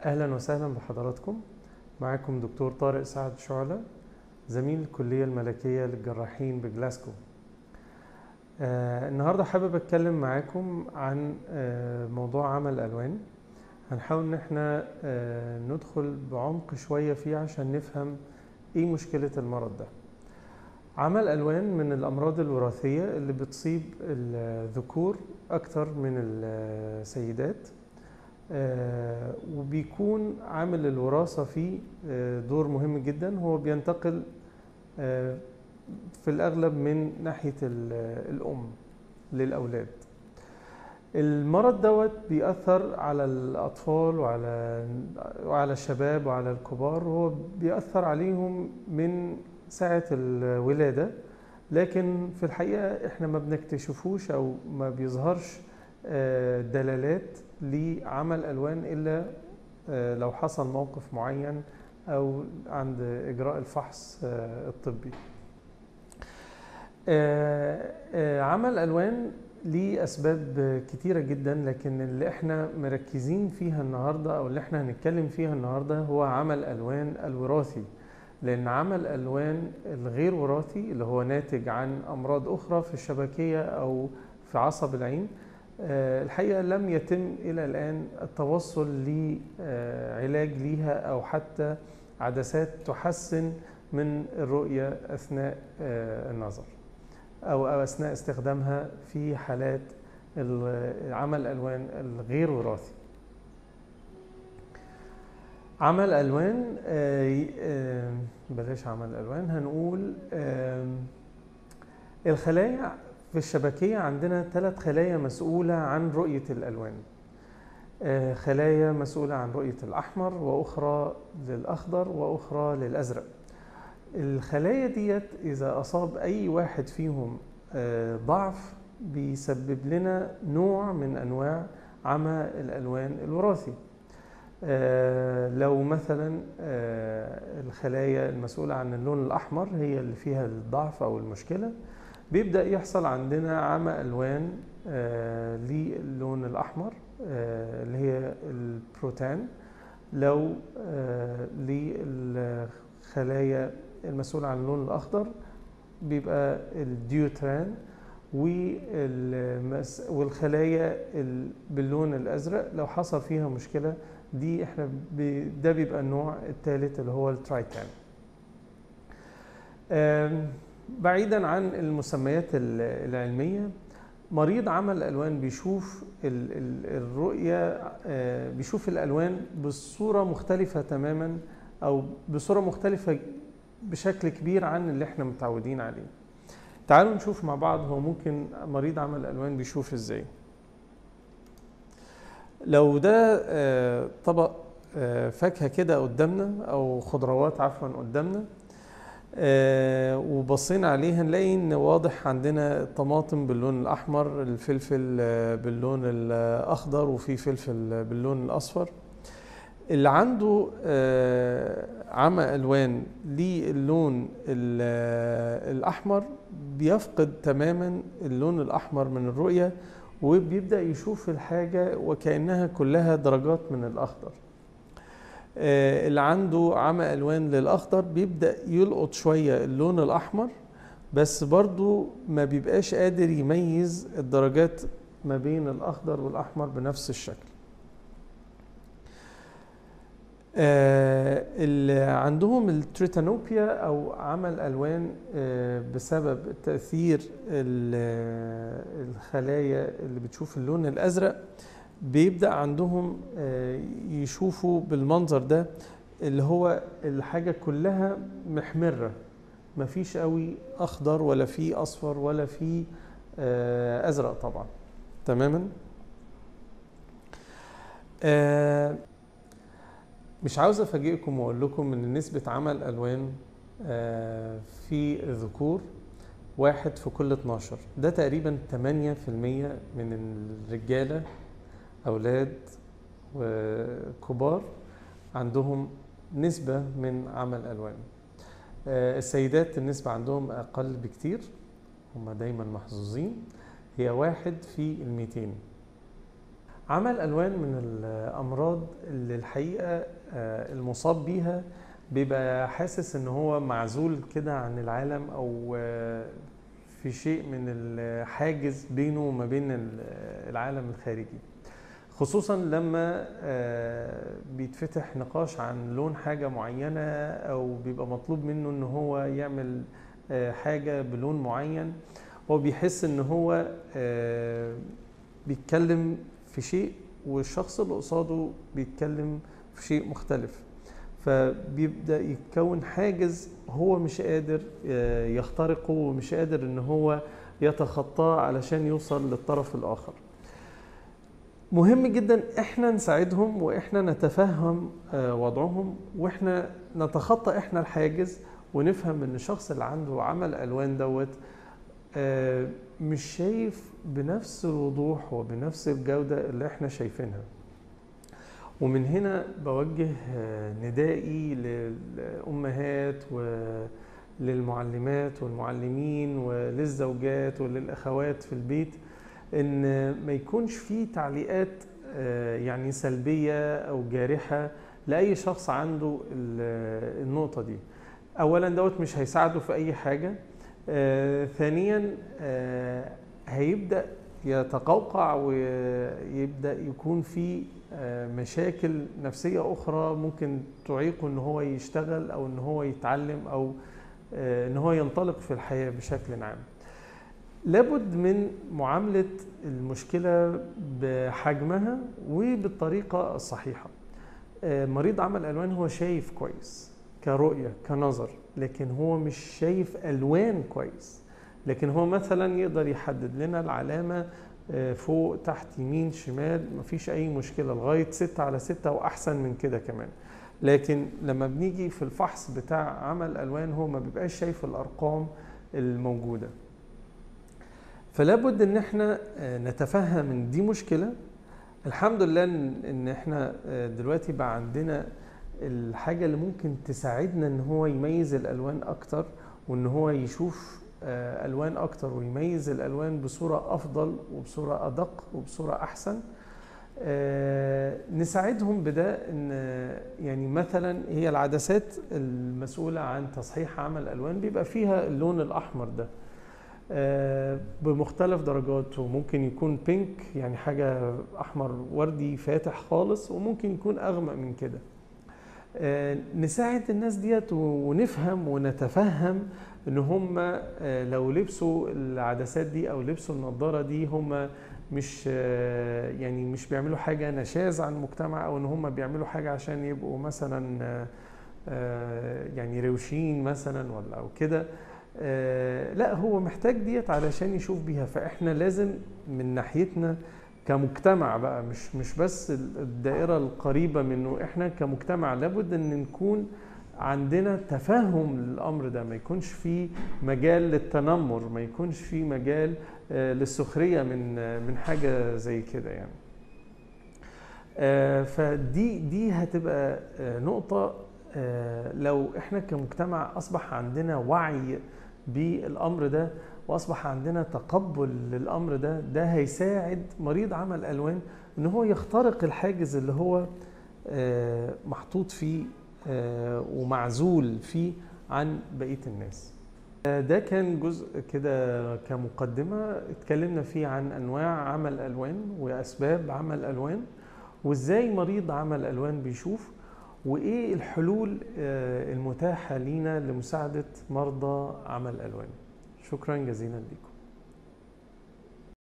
أهلا وسهلا بحضراتكم معاكم دكتور طارق سعد شعلة زميل الكلية الملكية للجراحين بجلاسكو آه النهاردة حابب أتكلم معاكم عن آه موضوع عمل الألوان هنحاول إن احنا آه ندخل بعمق شوية فيه عشان نفهم إيه مشكلة المرض ده عمل ألوان من الأمراض الوراثية اللي بتصيب الذكور أكتر من السيدات آه وبيكون عامل الوراثة فيه آه دور مهم جدا هو بينتقل آه في الأغلب من ناحية الأم للأولاد المرض دوت بيأثر على الأطفال وعلى وعلى الشباب وعلى الكبار وهو بيأثر عليهم من ساعة الولادة لكن في الحقيقة احنا ما بنكتشفوش أو ما بيظهرش دلالات لعمل ألوان إلا لو حصل موقف معين أو عند إجراء الفحص الطبي عمل ألوان ليه أسباب كتيرة جدا لكن اللي احنا مركزين فيها النهاردة أو اللي احنا هنتكلم فيها النهاردة هو عمل ألوان الوراثي لأن عمل ألوان الغير وراثي اللي هو ناتج عن أمراض أخرى في الشبكية أو في عصب العين الحقيقة لم يتم إلى الآن التوصل لعلاج ليها أو حتى عدسات تحسن من الرؤية أثناء النظر أو أثناء استخدامها في حالات عمل ألوان الغير وراثي عمل ألوان بلاش عمل ألوان هنقول الخلايا في الشبكية عندنا ثلاث خلايا مسؤولة عن رؤية الألوان خلايا مسؤولة عن رؤية الأحمر وأخرى للأخضر وأخرى للأزرق الخلايا ديت إذا أصاب أي واحد فيهم ضعف بيسبب لنا نوع من أنواع عمى الألوان الوراثي لو مثلا الخلايا المسؤولة عن اللون الأحمر هي اللي فيها الضعف أو المشكلة بيبدأ يحصل عندنا عمى ألوان آه للون الأحمر آه اللي هي البروتان لو آه للخلايا المسؤولة عن اللون الأخضر بيبقى الديوتران والخلايا باللون الأزرق لو حصل فيها مشكلة دي احنا بي ده بيبقى النوع الثالث اللي هو الترايتان بعيدا عن المسميات العلمية مريض عمل الألوان بيشوف الرؤية بيشوف الألوان بصورة مختلفة تماما أو بصورة مختلفة بشكل كبير عن اللي احنا متعودين عليه تعالوا نشوف مع بعض هو ممكن مريض عمل الألوان بيشوف ازاي لو ده طبق فاكهة كده قدامنا أو خضروات عفوا قدامنا آه وبصينا عليه هنلاقي ان واضح عندنا الطماطم باللون الاحمر الفلفل آه باللون الاخضر وفي فلفل باللون الاصفر اللي عنده آه عمى الوان للون الاحمر بيفقد تماما اللون الاحمر من الرؤيه وبيبدا يشوف الحاجه وكانها كلها درجات من الاخضر اللي عنده عمى الوان للاخضر بيبدا يلقط شويه اللون الاحمر بس برضو ما بيبقاش قادر يميز الدرجات ما بين الاخضر والاحمر بنفس الشكل آه اللي عندهم التريتانوبيا او عمل الوان آه بسبب تاثير الخلايا اللي بتشوف اللون الازرق بيبدا عندهم يشوفوا بالمنظر ده اللي هو الحاجه كلها محمره مفيش قوي اخضر ولا في اصفر ولا في ازرق طبعا تماما مش عاوز افاجئكم واقول لكم ان نسبه عمل الوان في الذكور واحد في كل 12 ده تقريبا 8% من الرجاله أولاد وكبار عندهم نسبة من عمل ألوان السيدات النسبة عندهم أقل بكتير هم دايما محظوظين هي واحد في الميتين عمل الالوان من الامراض اللي الحقيقه آه، المصاب بيها بيبقى حاسس ان هو معزول كده عن العالم او آه، في شيء من الحاجز بينه وما بين ال- العالم الخارجي خصوصا لما آه، بيتفتح نقاش عن لون حاجة معينة او بيبقى مطلوب منه ان هو يعمل آه، حاجة بلون معين هو بيحس ان هو آه، بيتكلم في شيء والشخص اللي قصاده بيتكلم في شيء مختلف فبيبدأ يتكون حاجز هو مش قادر آه، يخترقه ومش قادر ان هو يتخطاه علشان يوصل للطرف الآخر مهم جدا احنا نساعدهم واحنا نتفهم آه، وضعهم واحنا نتخطى احنا الحاجز ونفهم ان الشخص اللي عنده عمل الوان دوت آه، مش شايف بنفس الوضوح وبنفس الجودة اللي احنا شايفينها ومن هنا بوجه آه، ندائي للأمهات وللمعلمات والمعلمين وللزوجات وللأخوات في البيت إن ما يكونش في تعليقات آه، يعني سلبية أو جارحة لأي شخص عنده ال- النقطة دي أولا دوت مش هيساعده في أي حاجة آه، ثانيا آه، هيبدأ يتقوقع ويبدأ يكون في آه، مشاكل نفسية أخرى ممكن تعيقه إن هو يشتغل أو إن هو يتعلم أو آه، إن هو ينطلق في الحياة بشكل عام. لابد من معاملة المشكلة بحجمها وبالطريقة الصحيحة. آه، مريض عمل ألوان هو شايف كويس كرؤية كنظر لكن هو مش شايف ألوان كويس لكن هو مثلا يقدر يحدد لنا العلامة آه، فوق تحت يمين شمال مفيش أي مشكلة لغاية ستة على ستة وأحسن من كده كمان لكن لما بنيجي في الفحص بتاع عمل ألوان هو ما بيبقاش شايف الأرقام الموجودة فلا بد ان احنا آه، نتفهم ان دي مشكله الحمد لله ان إن احنا آه، دلوقتي بقى عندنا الحاجه اللي ممكن تساعدنا ان هو يميز الالوان اكتر وان هو يشوف آه، الوان اكتر ويميز الالوان بصوره افضل وبصوره ادق وبصوره احسن آه، نساعدهم بده ان آه، يعني مثلا هي العدسات المسؤوله عن تصحيح عمل الالوان بيبقى فيها اللون الاحمر ده آه، بمختلف درجاته ممكن يكون بينك يعني حاجة أحمر وردي فاتح خالص وممكن يكون أغمق من كده آه، نساعد الناس ديت و- ونفهم ونتفهم ان هم آه، لو لبسوا العدسات دي او لبسوا النضاره دي هم مش آه، يعني مش بيعملوا حاجه نشاز عن المجتمع او ان هم بيعملوا حاجه عشان يبقوا مثلا آه، آه، يعني روشين مثلا ولا او كده آه، لا هو محتاج ديت علشان يشوف بيها فاحنا لازم من ناحيتنا كمجتمع بقى مش مش بس الدائره القريبه منه احنا كمجتمع لابد ان نكون عندنا تفهم للامر ده ما يكونش في مجال للتنمر ما يكونش في مجال آه، للسخريه من آه، من حاجه زي كده يعني آه، فدي دي هتبقى آه، نقطه آه، لو احنا كمجتمع اصبح عندنا وعي بالامر ده واصبح عندنا تقبل للامر ده ده هيساعد مريض عمل الوان ان هو يخترق الحاجز اللي هو آه، محطوط فيه آه، ومعزول فيه عن بقيه الناس آه، ده كان جزء كده كمقدمه اتكلمنا فيه عن انواع عمل الوان واسباب عمل الوان وازاي مريض عمل الوان بيشوف وايه الحلول آه، المتاحه لينا لمساعده مرضى عمل الوان شكرا جزيلا لكم